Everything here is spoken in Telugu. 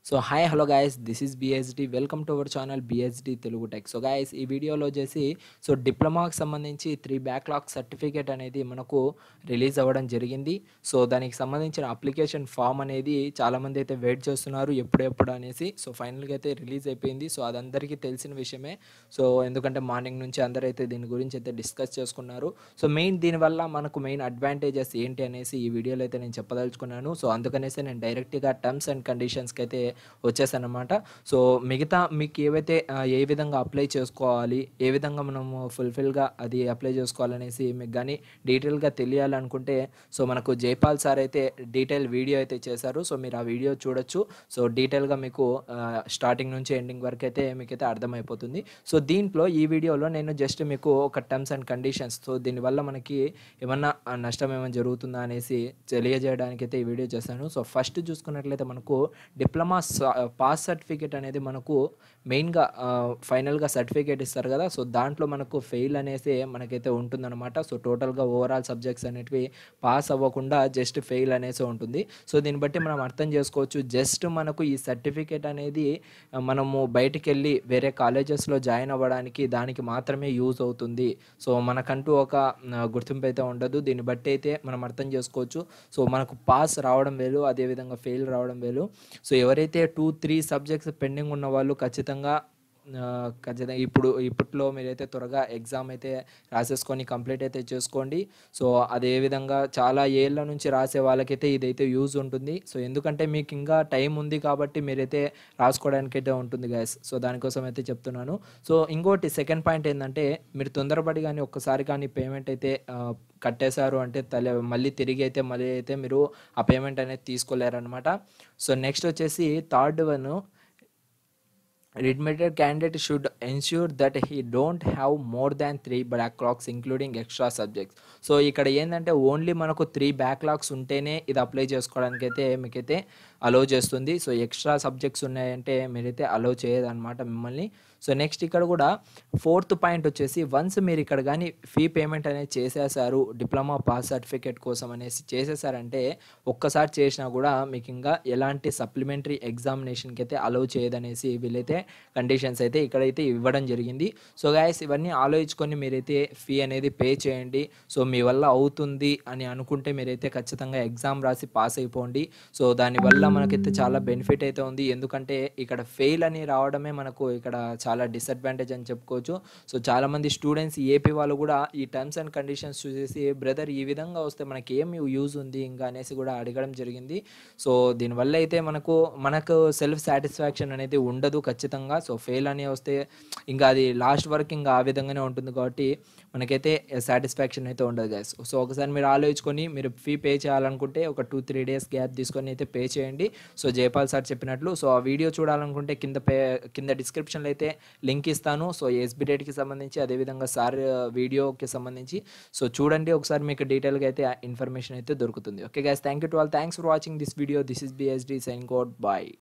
so hi hello guys this is BSD welcome to our channel BSD Telugu tech so guys ఈ వీడియోలో వచ్చేసి సో డిప్లొమాకి సంబంధించి త్రీ బ్యాక్లాగ్ సర్టిఫికేట్ అనేది మనకు రిలీజ్ అవ్వడం జరిగింది సో దానికి సంబంధించిన అప్లికేషన్ ఫామ్ అనేది చాలామంది అయితే వెయిట్ చేస్తున్నారు ఎప్పుడెప్పుడు అనేసి సో ఫైనల్గా అయితే రిలీజ్ అయిపోయింది సో అదందరికీ తెలిసిన విషయమే సో ఎందుకంటే మార్నింగ్ నుంచి అందరైతే దీని గురించి అయితే డిస్కస్ చేసుకున్నారు సో మెయిన్ దీనివల్ల మనకు మెయిన్ అడ్వాంటేజెస్ ఏంటి అనేసి ఈ వీడియోలో అయితే నేను చెప్పదలుచుకున్నాను సో అందుకనేసి నేను డైరెక్ట్గా టర్మ్స్ అండ్ కండిషన్స్కి అయితే వచ్చేసానమాట సో మిగతా మీకు ఏవైతే ఆ, ఏ విధంగా అప్లై చేసుకోవాలి ఏ విధంగా మనము ఫుల్ఫిల్గా అది అప్లై చేసుకోవాలనేసి మీకు కానీ డీటెయిల్గా తెలియాలనుకుంటే సో మనకు జైపాల్ సార్ అయితే డీటెయిల్ వీడియో అయితే చేశారు సో మీరు ఆ వీడియో చూడొచ్చు సో డీటెయిల్గా మీకు స్టార్టింగ్ నుంచి ఎండింగ్ వరకు అయితే మీకైతే అర్థమైపోతుంది సో దీంట్లో ఈ వీడియోలో నేను జస్ట్ మీకు ఒక టర్మ్స్ అండ్ కండిషన్స్ సో దీనివల్ల మనకి ఏమన్నా ఆ, నష్టం ఏమైనా జరుగుతుందా అనేసి తెలియజేయడానికి అయితే ఈ వీడియో చేశాను సో ఫస్ట్ చూసుకున్నట్లయితే మనకు డిప్లొమా పాస్ సర్టిఫికేట్ అనేది మనకు మెయిన్గా ఫైనల్గా సర్టిఫికేట్ ఇస్తారు కదా సో దాంట్లో మనకు ఫెయిల్ అనేసి మనకైతే ఉంటుందన్నమాట సో టోటల్గా ఓవరాల్ సబ్జెక్ట్స్ అనేటివి పాస్ అవ్వకుండా జస్ట్ ఫెయిల్ అనేసి ఉంటుంది సో దీన్ని బట్టి మనం అర్థం చేసుకోవచ్చు జస్ట్ మనకు ఈ సర్టిఫికేట్ అనేది ఆ, మనము బయటికి వెళ్ళి వేరే కాలేజెస్లో జాయిన్ అవ్వడానికి దానికి మాత్రమే యూజ్ అవుతుంది సో మనకంటూ ఒక ఆ, గుర్తింపు అయితే ఉండదు దీన్ని బట్టి అయితే మనం అర్థం చేసుకోవచ్చు సో మనకు పాస్ రావడం వేలు అదేవిధంగా ఫెయిల్ రావడం వేలు సో ఎవరైతే టూ త్రీ సబ్జెక్ట్స్ పెండింగ్ ఉన్న వాళ్ళు ఖచ్చితంగా ఆ, ఖచ్చితంగా ఇప్పుడు ఇప్పట్లో మీరైతే త్వరగా ఎగ్జామ్ అయితే రాసేసుకొని కంప్లీట్ అయితే చేసుకోండి సో అదే విధంగా చాలా ఏళ్ళ నుంచి రాసే వాళ్ళకైతే ఇదైతే యూజ్ ఉంటుంది సో ఎందుకంటే మీకు ఇంకా టైం ఉంది కాబట్టి మీరైతే రాసుకోవడానికైతే ఉంటుంది గ్యాస్ సో దానికోసం అయితే చెప్తున్నాను సో ఇంకోటి సెకండ్ పాయింట్ ఏంటంటే మీరు తొందరపడి కానీ ఒక్కసారి కానీ పేమెంట్ అయితే ఆ, కట్టేశారు అంటే తల మళ్ళీ తిరిగి అయితే మళ్ళీ అయితే మీరు ఆ పేమెంట్ అనేది తీసుకోలేరనమాట సో నెక్స్ట్ వచ్చేసి third one admitted candidate should ensure that he don't have more than three backlogs including extra subjects so ఇక్కడ ఏంటంటే ఓన్లీ మనకు త్రీ బ్యాక్లాగ్స్ ఉంటేనే ఇది అప్లై చేసుకోవడానికి అయితే మీకైతే అలో చేస్తుంది సో ఎక్స్ట్రా సబ్జెక్ట్స్ ఉన్నాయంటే మీరైతే అలో చేయదన్నమాట మిమ్మల్ని సో నెక్స్ట్ ఇక్కడ కూడా ఫోర్త్ పాయింట్ వచ్చేసి వన్స్ మీరు ఇక్కడ కానీ ఫీ పేమెంట్ అనేది చేసేసారు డిప్లొమా పాస్ సర్టిఫికేట్ కోసం అనేసి చేసేసారంటే ఒక్కసారి చేసినా కూడా మీకు ఇంకా ఎలాంటి సప్లిమెంటరీ ఎగ్జామినేషన్కి అయితే అలౌ చేయదనేసి వీళ్ళైతే కండిషన్స్ అయితే ఇక్కడైతే ఇవ్వడం జరిగింది సో గాయస్ ఇవన్నీ ఆలోచించుకొని మీరైతే ఫీ అనేది పే చేయండి సో మీ వల్ల అవుతుంది అని అనుకుంటే మీరైతే ఖచ్చితంగా ఎగ్జామ్ రాసి పాస్ అయిపోండి సో దానివల్ల మనకైతే చాలా బెనిఫిట్ అయితే ఉంది ఎందుకంటే ఇక్కడ ఫెయిల్ అని రావడమే మనకు ఇక్కడ చాలా డిసడ్వాంటేజ్ అని చెప్పుకోవచ్చు సో చాలామంది స్టూడెంట్స్ ఏపీ వాళ్ళు కూడా ఈ టర్మ్స్ అండ్ కండిషన్స్ చూసేసి బ్రదర్ ఈ విధంగా వస్తే మనకి ఏం యూజ్ ఉంది ఇంకా అనేసి కూడా అడగడం జరిగింది సో దీనివల్ల అయితే మనకు మనకు సెల్ఫ్ సాటిస్ఫాక్షన్ అనేది ఉండదు ఖచ్చితంగా సో ఫెయిల్ అని వస్తే ఇంకా అది లాస్ట్ వరకు ఇంకా ఆ విధంగానే ఉంటుంది కాబట్టి మనకైతే సాటిస్ఫాక్షన్ అయితే ఉండదు గైస్ సో ఒకసారి మీరు ఆలోచించుకొని మీరు ఫీ పే చేయాలనుకుంటే ఒక టూ త్రీ డేస్ గ్యాప్ తీసుకొని అయితే పే చేయండి సో జయపాల్ సార్ చెప్పినట్లు సో ఆ వీడియో చూడాలనుకుంటే కింద పే కింద డిస్క్రిప్షన్లో అయితే లింక్ ఇస్తాను సో ఎస్బీ డేట్కి సంబంధించి అదేవిధంగా సార్ వీడియోకి సంబంధించి సో చూడండి ఒకసారి మీకు డీటెయిల్గా అయితే ఇన్ఫర్మేషన్ అయితే దొరుకుతుంది okay guys thank you to all thanks for watching this video this is BSD sign code bye